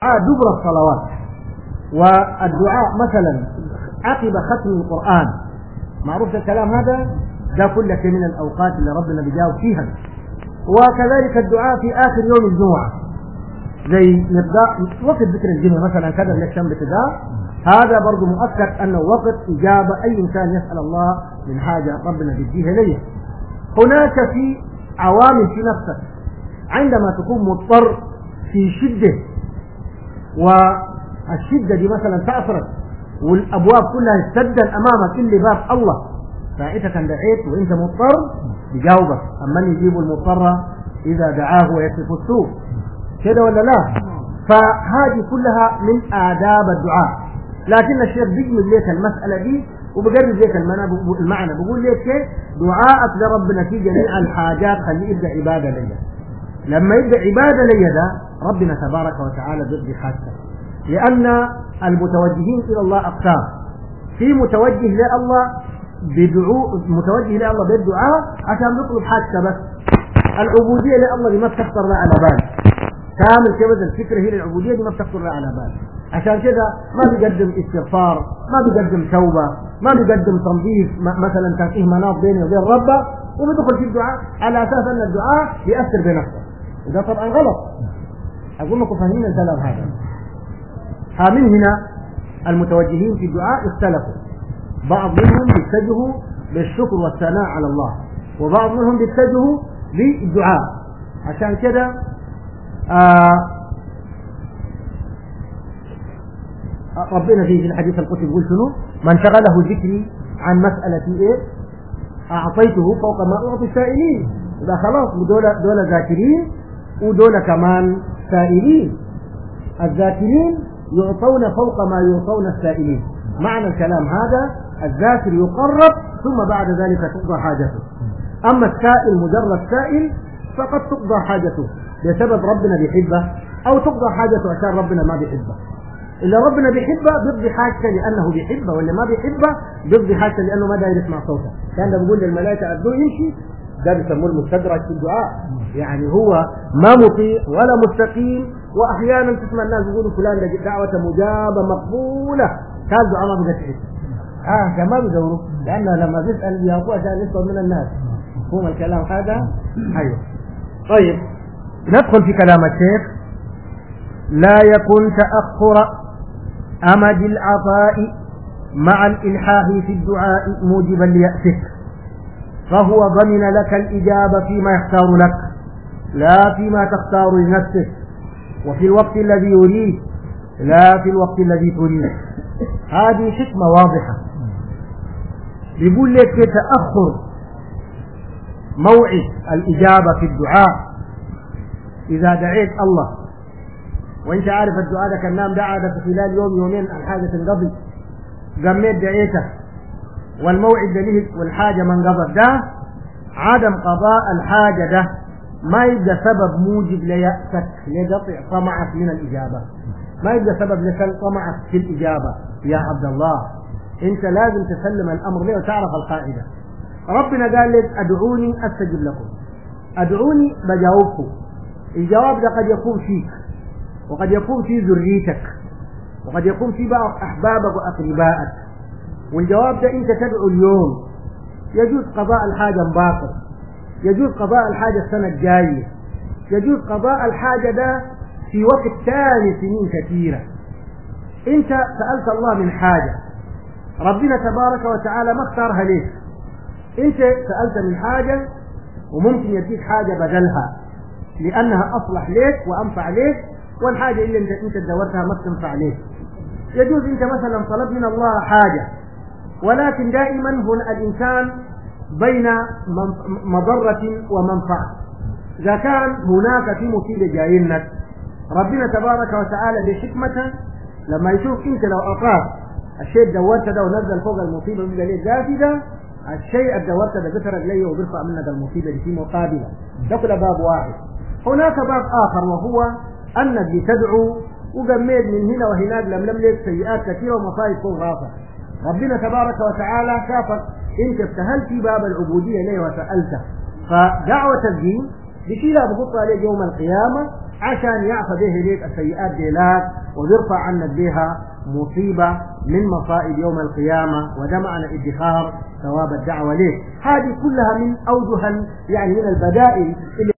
الدعاء دبر الصلوات والدعاء مثلا عقب ختم القرآن معروف الكلام هذا ده كله من الأوقات اللي ربنا بيجاوب فيها وكذلك الدعاء في آخر يوم الجمعة زي مقدار وقت ذكر الجمعة مثلا كذا من الشمس كذا هذا برضه مؤكد أنه وقت إجابة أي إنسان يسأل الله من حاجة ربنا بيديها ليه هناك في عوامل في نفسك عندما تكون مضطر في شدة والشدة دي مثلا تأثرت والأبواب كلها تسدد أمامك إلا باب الله ساعتها كان دعيت وأنت مضطر يجاوبك أما يجيب المضطر إذا دعاه ويكشف السوء كده ولا لا فهذه كلها من آداب الدعاء لكن الشيخ بيجمل لك المسألة دي وبقرب لك المعنى بقول لك دعاءك لربنا في جميع الحاجات خليه يبدا عباده لله لما يبدا عباده لله ده ربنا تبارك وتعالى بيقضي حاجته لان المتوجهين الى الله اقسام في متوجه لله بدعو متوجه لله بالدعاء عشان نطلب حاجته بس العبوديه لله دي ما بتخطر لها على بال كامل كده الفكره هي العبوديه دي ما بتخطر لها على بال عشان كده ما بيقدم استغفار ما بيقدم توبه ما بيقدم تنظيف مثلا تنقيه مناط بينه وبين ربه وبيدخل في الدعاء على اساس ان الدعاء ياثر بنفسه وده طبعا غلط اقول لكم فاهمين الكلام هذا ها من هنا المتوجهين في الدعاء اختلفوا بعض منهم بيتجهوا بالشكر والثناء على الله وبعض منهم بيتجهوا بالدعاء عشان كده آه ربنا في الحديث القدسي يقول شنو؟ من شغله ذكري عن مسألة ايه؟ أعطيته فوق ما أعطي السائلين ده خلاص ودول دول ذاكرين ودول كمان سائلين الذاكرين يعطون فوق ما يعطون السائلين معنى الكلام هذا الذاكر يقرب ثم بعد ذلك تقضى حاجته أما السائل مجرد سائل فقد تقضى حاجته بسبب ربنا بيحبه أو تقضى حاجته عشان ربنا ما بيحبه اللي ربنا بيحبه بيقضي حاجته لانه بيحبه واللي ما بيحبه بيقضي حاجته لانه ما داير يسمع صوته كان ده بيقول للملائكه ادوه يمشي ده بيسموه المستدرج في الدعاء يعني هو ما مطيع ولا مستقيم واحيانا تسمع الناس يقولوا فلان ده دعوه مجابه مقبوله كان دعاء ما بقى اه كان ما بيدوروا لانه لما بيسال بيعطوه عشان يسال من الناس مفهوم الكلام هذا ايوه طيب ندخل في كلام الشيخ لا يكن تاخر أمد العطاء مع الإلحاح في الدعاء موجبا ليأسك فهو ضمن لك الإجابة فيما يختار لك لا فيما تختار لنفسك وفي الوقت الذي يريد لا في الوقت الذي تريد هذه حكمة واضحة بيقول لك تأخر موعد الإجابة في الدعاء إذا دعيت الله وانت عارف الدعاء ده كان نام دعا ده في خلال يوم يومين الحاجة تنقضي قميت دعيته والموعد ده له والحاجة ما انقضت ده عدم قضاء الحاجة ده ما يبقى سبب موجب ليأسك لقطع طمعك من الإجابة ما يبقى سبب لسل طمعك في الإجابة يا عبد الله انت لازم تسلم الأمر ليه وتعرف القاعدة ربنا قال لك ادعوني استجب لكم ادعوني بجاوبكم الجواب ده قد يكون فيك وقد يكون في ذريتك وقد يكون في بعض أحبابك وأقربائك والجواب ده أنت تدعو اليوم يجوز قضاء الحاجة باقر يجوز قضاء الحاجة السنة الجاية يجوز قضاء الحاجة ده في وقت ثاني سنين كثيرة أنت سألت الله من حاجة ربنا تبارك وتعالى ما اختارها ليك أنت سألت من حاجة وممكن يديك حاجة بدلها لأنها أصلح ليك وأنفع ليك والحاجة اللي انت انت تدورتها ما تنفع ليك يجوز انت مثلا طلبت من الله حاجة ولكن دائما هنا الانسان بين مضرة ومنفعة اذا كان هناك في مصيبة جايينك ربنا تبارك وتعالى بحكمته لما يشوف انت لو اعطاك الشيء دورته ده ونزل فوق المصيبة من ليه ذاتي ده الشيء اللي دورته ده بيسرق لي وبيرفع منك المصيبة دي في مقابلة ده كله باب واحد هناك باب اخر وهو انك بتدعو وقميت من هنا وهناك لملم لك سيئات كثيره ومصائب فوق راسك ربنا تبارك وتعالى شافك انت ابتهلت في باب العبوديه ليه وسالته فدعوه الدين بشيلها بحط عليك يوم القيامه عشان يعفى به ليك السيئات ديلات ويرفع عنك بها مصيبة من مصائب يوم القيامة وده معنى ادخار ثواب الدعوة ليك هذه كلها من أوجه يعني من البدائل اللي